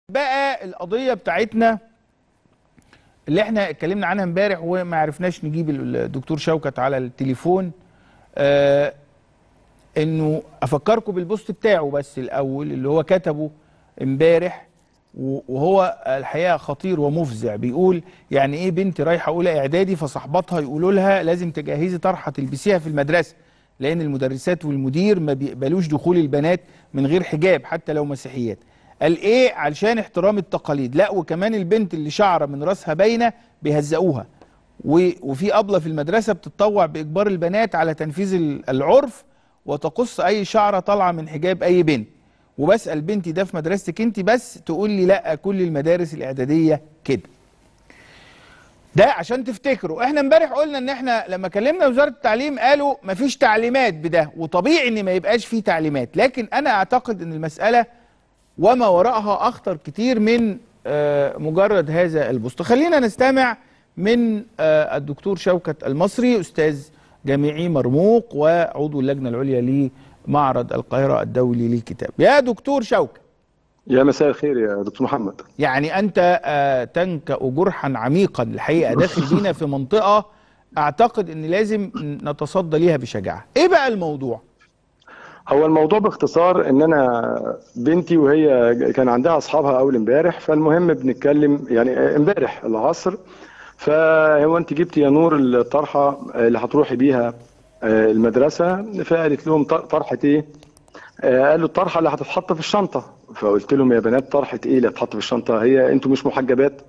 بقى القضيه بتاعتنا اللي احنا اتكلمنا عنها امبارح وما عرفناش نجيب الدكتور شوكت على التليفون آه انه افكركم بالبوست بتاعه بس الاول اللي هو كتبه امبارح و- وهو الحقيقه خطير ومفزع بيقول يعني ايه بنتي رايحه اولى اعدادي فصاحباتها يقولوا لها لازم تجهزي طرحه تلبسيها في المدرسه لان المدرسات والمدير ما بيقبلوش دخول البنات من غير حجاب حتى لو مسيحيات قال ايه علشان احترام التقاليد لا وكمان البنت اللي شعره من راسها باينه بيهزقوها و- وفي أبلة في المدرسة بتتطوع بإجبار البنات على تنفيذ ال- العرف وتقص أي شعرة طالعة من حجاب أي بنت وبسأل بنتي ده في مدرستك أنت بس تقول لي لا كل المدارس الإعدادية كده ده عشان تفتكروا احنا امبارح قلنا ان احنا لما كلمنا وزارة التعليم قالوا مفيش تعليمات بده وطبيعي ان ما يبقاش فيه تعليمات لكن انا اعتقد ان المسألة وما وراءها اخطر كتير من آه، مجرد هذا البوست خلينا نستمع من آه، الدكتور شوكت المصري استاذ جامعي مرموق وعضو اللجنه العليا لمعرض القاهره الدولي للكتاب يا دكتور شوكت يا مساء الخير يا دكتور محمد يعني انت آه، تنكأ جرحا عميقا الحقيقه داخل بينا في منطقه اعتقد ان لازم نتصدى ليها بشجاعه ايه بقى الموضوع هو الموضوع باختصار ان انا بنتي وهي كان عندها اصحابها اول امبارح فالمهم بنتكلم يعني امبارح العصر فهو انت جبتي يا نور الطرحه اللي هتروحي بيها آه، المدرسه فقالت لهم ط- طرحه ايه؟ آه، قالوا الطرحه اللي هتتحط في الشنطه فقلت لهم يا بنات طرحه ايه اللي هتتحط في الشنطه هي انتوا مش محجبات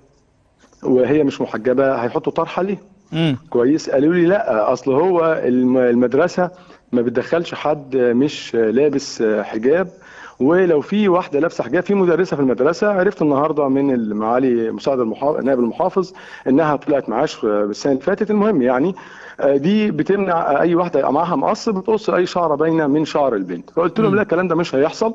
وهي مش محجبه هيحطوا طرحه ليه؟ امم كويس قالوا لي لا اصل هو الم- المدرسه ما بتدخلش حد مش لابس حجاب ولو في واحده لابسه حجاب في مدرسه في المدرسه عرفت النهارده من المعالي مساعد المحافظ نائب المحافظ انها طلعت معاش السنه اللي فاتت المهم يعني آه، دي بتمنع اي واحده يبقى معاها مقص بتقص اي شعره باينه من شعر البنت فقلت لهم لا الكلام ده مش هيحصل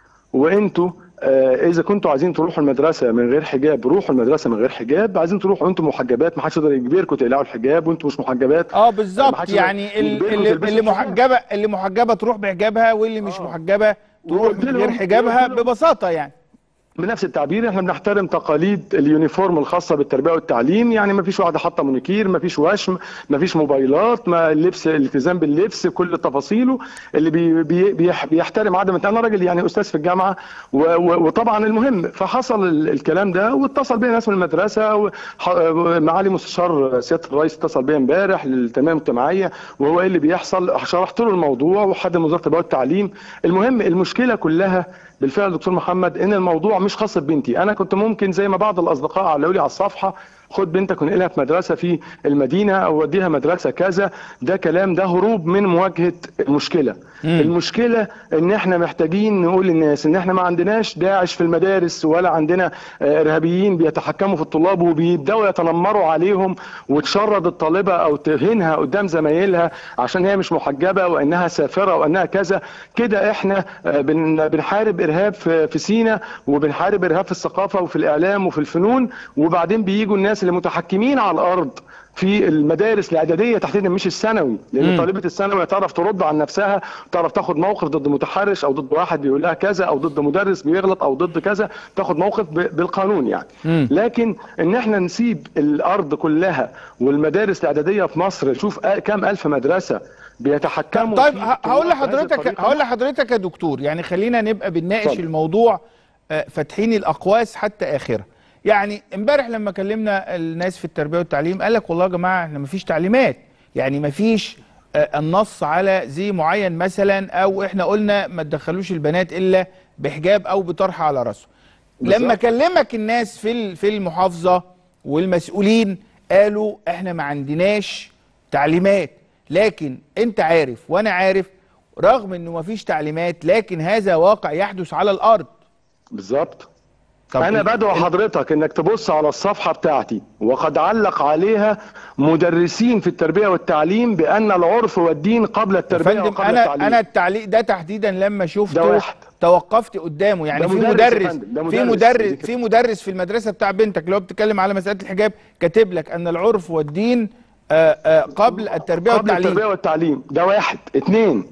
وانتوا آه، اذا كنتوا عايزين تروحوا المدرسه من غير حجاب روحوا المدرسه من غير حجاب عايزين تروحوا انتوا محجبات ما حدش يقدر يجبركم تقلعوا الحجاب وانتوا مش محجبات اه ما بالظبط حدش يعني ال- يجبركم اللي, تلبسوا اللي حجاب. محجبه اللي محجبه تروح بحجابها واللي مش آه. محجبه تروح وقلت من غير لهم- حجابها وقلت لهم- ببساطه يعني بنفس التعبير احنا بنحترم تقاليد اليونيفورم الخاصه بالتربيه والتعليم يعني ما فيش واحده حاطه مونيكير ما فيش وشم ما فيش موبايلات ما اللبس الالتزام باللبس كل تفاصيله اللي بي بي بيح- بيحترم عدم انا راجل يعني استاذ في الجامعه و و وطبعا المهم فحصل ال- الكلام ده واتصل بيا ناس من المدرسه وح- معالي مستشار سياده الرئيس اتصل بيا امبارح للتنميه المجتمعيه وهو ايه اللي بيحصل شرحت له الموضوع وحد من وزاره التربيه والتعليم المهم المشكله كلها بالفعل دكتور محمد ان الموضوع مش خاص ببنتي انا كنت ممكن زي ما بعض الاصدقاء علقوا لي على الصفحه خد بنتك ونقلها في مدرسه في المدينه او وديها مدرسه كذا ده كلام ده هروب من مواجهه المشكله مم. المشكله ان احنا محتاجين نقول للناس ان احنا ما عندناش داعش في المدارس ولا عندنا آه، ارهابيين بيتحكموا في الطلاب وبيبداوا يتنمروا عليهم وتشرد الطالبه او تهينها قدام زمايلها عشان هي مش محجبه وانها سافره وانها كذا كده احنا آه، بن- بنحارب ارهاب في في سينا وبنحارب ارهاب في الثقافه وفي الاعلام وفي الفنون وبعدين بيجوا الناس اللي متحكمين على الارض في المدارس الاعداديه تحديدا مش الثانوي لان مم. طالبه الثانوي تعرف ترد عن نفسها تعرف تاخد موقف ضد متحرش او ضد واحد بيقول لها كذا او ضد مدرس بيغلط او ضد كذا تاخد موقف ب- بالقانون يعني مم. لكن ان احنا نسيب الارض كلها والمدارس الاعداديه في مصر شوف آ- كام الف مدرسه بيتحكموا طيب في ه- هقول بهذه لحضرتك الطريقة. هقول لحضرتك يا دكتور يعني خلينا نبقى بنناقش اتفضل. الموضوع آه، فاتحين الاقواس حتى اخرها يعني امبارح لما كلمنا الناس في التربيه والتعليم قال لك والله يا جماعه احنا مفيش تعليمات يعني مفيش آه، النص على زي معين مثلا او احنا قلنا ما تدخلوش البنات الا بحجاب او بطرحه على راسهم لما بالظبط. كلمك الناس في ال- في المحافظه والمسؤولين قالوا احنا ما عندناش تعليمات لكن انت عارف وانا عارف رغم انه ما فيش تعليمات لكن هذا واقع يحدث على الارض بالظبط طب انا ال- بدعو ال- حضرتك انك تبص على الصفحه بتاعتي وقد علق عليها مدرسين في التربيه والتعليم بان العرف والدين قبل يا التربيه فندم وقبل انا التعليم انا التعليق ده تحديدا لما ده شفته واحد. توقفت قدامه يعني ده في مدرس يا مدرس فندم، ده في مدرس. مدرس دي كده. في مدرس في المدرسه بتاع بنتك اللي هو بتتكلم على مساله الحجاب كاتب لك ان العرف والدين آه، آه، قبل التربيه قبل والتعليم التربيه والتعليم ده واحد اتنين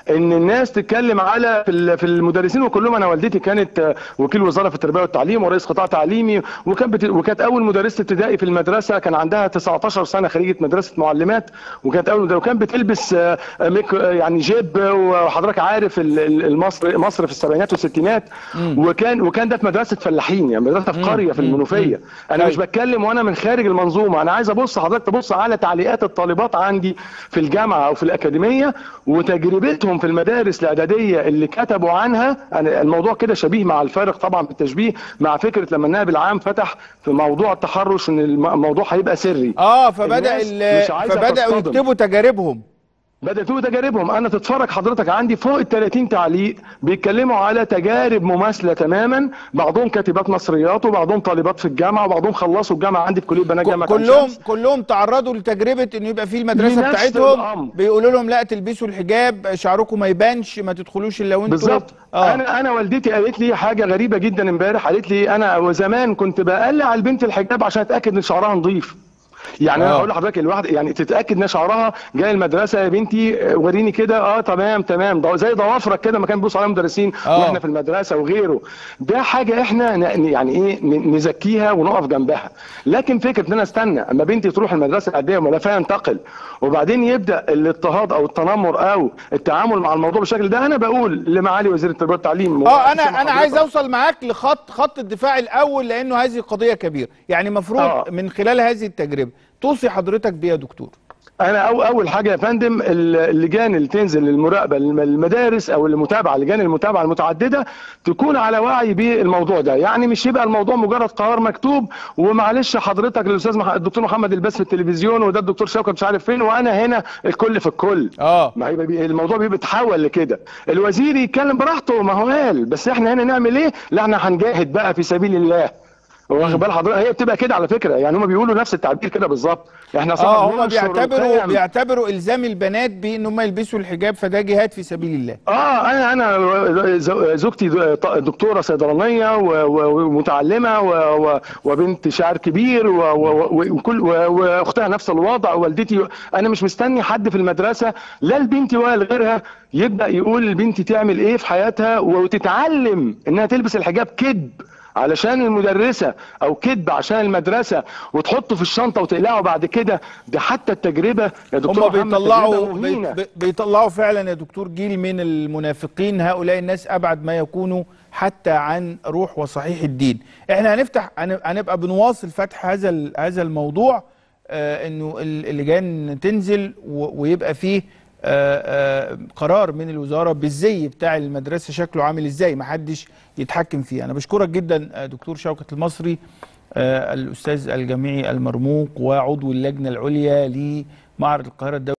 ان الناس تتكلم على في ال- في المدرسين وكلهم انا والدتي كانت آه، وكيل وزاره في التربيه والتعليم ورئيس قطاع تعليمي وكانت بت... وكانت اول مدرسه ابتدائي في المدرسه كان عندها 19 سنه خريجه مدرسه معلمات وكانت اول مدرسة وكانت بتلبس آه، ميك... آه، يعني جيب وحضرتك عارف ال- ال- المصر مصر في السبعينات والستينات وكان وكان ده في مدرسه فلاحين يعني مدرسه في قريه في المنوفيه انا مش طيب. بتكلم وانا من خارج المنظومه انا عايز ابص حضرتك تبص على تعليقات الطالبات عندي في الجامعه او في الاكاديميه وتجربتهم في المدارس الاعداديه اللي كتبوا عنها أنا الموضوع كده شبيه مع الفارق طبعا بالتشبيه مع فكره لما النائب العام فتح في موضوع التحرش ان الم- الموضوع هيبقى سري اه فبدا الناس ال- مش عايزة فبداوا تصطدم. يكتبوا تجاربهم بدأت تقول تجاربهم انا تتفرج حضرتك عندي فوق ال 30 تعليق بيتكلموا على تجارب مماثله تماما بعضهم كاتبات مصريات وبعضهم طالبات في الجامعه وبعضهم خلصوا الجامعه عندي في كليه بنات جامعه عين كلهم شمس. كلهم تعرضوا لتجربه انه يبقى في المدرسه لنفس بتاعتهم الأمر. بيقولوا لهم لا تلبسوا الحجاب شعركم ما يبانش ما تدخلوش الا وانتوا بالظبط اه انا انا والدتي قالت لي حاجه غريبه جدا امبارح قالت لي انا وزمان كنت بقلع البنت الحجاب عشان اتاكد ان شعرها نظيف يعني انا آه. اقول لحضرتك الواحد يعني تتاكد ان شعرها جاي المدرسه يا بنتي آه، وريني كده اه تمام تمام ضو- زي ضوافرك كده ما كان بيبصوا عليها مدرسين آه. واحنا في المدرسه وغيره ده حاجه احنا ن- يعني ايه ن- نزكيها ونقف جنبها لكن فكره ان انا استنى اما بنتي تروح المدرسه الاعداديه وملفها ينتقل وبعدين يبدا الاضطهاد او التنمر او التعامل مع الموضوع بالشكل ده انا بقول لمعالي وزير التربيه والتعليم اه انا انا حضرتك- عايز اوصل معاك لخط خط الدفاع الاول لانه هذه قضيه كبيره يعني مفروض آه. من خلال هذه التجربه توصي حضرتك بيها يا دكتور انا أو اول حاجه يا فندم ال- اللجان اللي تنزل للمراقبه الم- المدارس او المتابعه لجان المتابعه المتعدده تكون على وعي بالموضوع ده يعني مش يبقى الموضوع مجرد قرار مكتوب ومعلش حضرتك الاستاذ مح... الدكتور محمد الباس في التلفزيون وده الدكتور شوكت مش عارف فين وانا هنا الكل في الكل اه ما هيبقى بي- الموضوع بيبقى بيتحول لكده الوزير يتكلم براحته ما هو قال بس احنا هنا نعمل ايه لا احنا هنجاهد بقى في سبيل الله واخد بال حضرتك هي بتبقى كده على فكره يعني هم بيقولوا نفس التعبير كده بالظبط احنا صح اه هم بننشر بيعتبروا القيم. بيعتبروا الزام البنات بان هم يلبسوا الحجاب فده جهاد في سبيل الله اه انا انا زو- زوجتي دكتوره صيدلانيه و- و- ومتعلمه و- و- وبنت شاعر كبير و- و- وكل و- واختها نفس الوضع ووالدتي انا مش مستني حد في المدرسه لا لبنتي ولا لغيرها يبدا يقول لبنتي تعمل ايه في حياتها وتتعلم انها تلبس الحجاب كذب علشان المدرسه او كذب عشان المدرسه وتحطه في الشنطه وتقلعه بعد كده ده حتى التجربه يا دكتور هم محمد بيطلعوا تجربة مهينة. بي- بيطلعوا فعلا يا دكتور جيل من المنافقين هؤلاء الناس ابعد ما يكونوا حتى عن روح وصحيح الدين احنا هنفتح هن- هنبقى بنواصل فتح هذا ال- هذا الموضوع آه انه ال- اللجان تنزل و- ويبقى فيه آه آه قرار من الوزاره بالزي بتاع المدرسه شكله عامل ازاي ما حدش يتحكم فيه انا بشكرك جدا آه، دكتور شوكت المصري آه، الاستاذ الجامعي المرموق وعضو اللجنه العليا لمعرض القاهره الدولي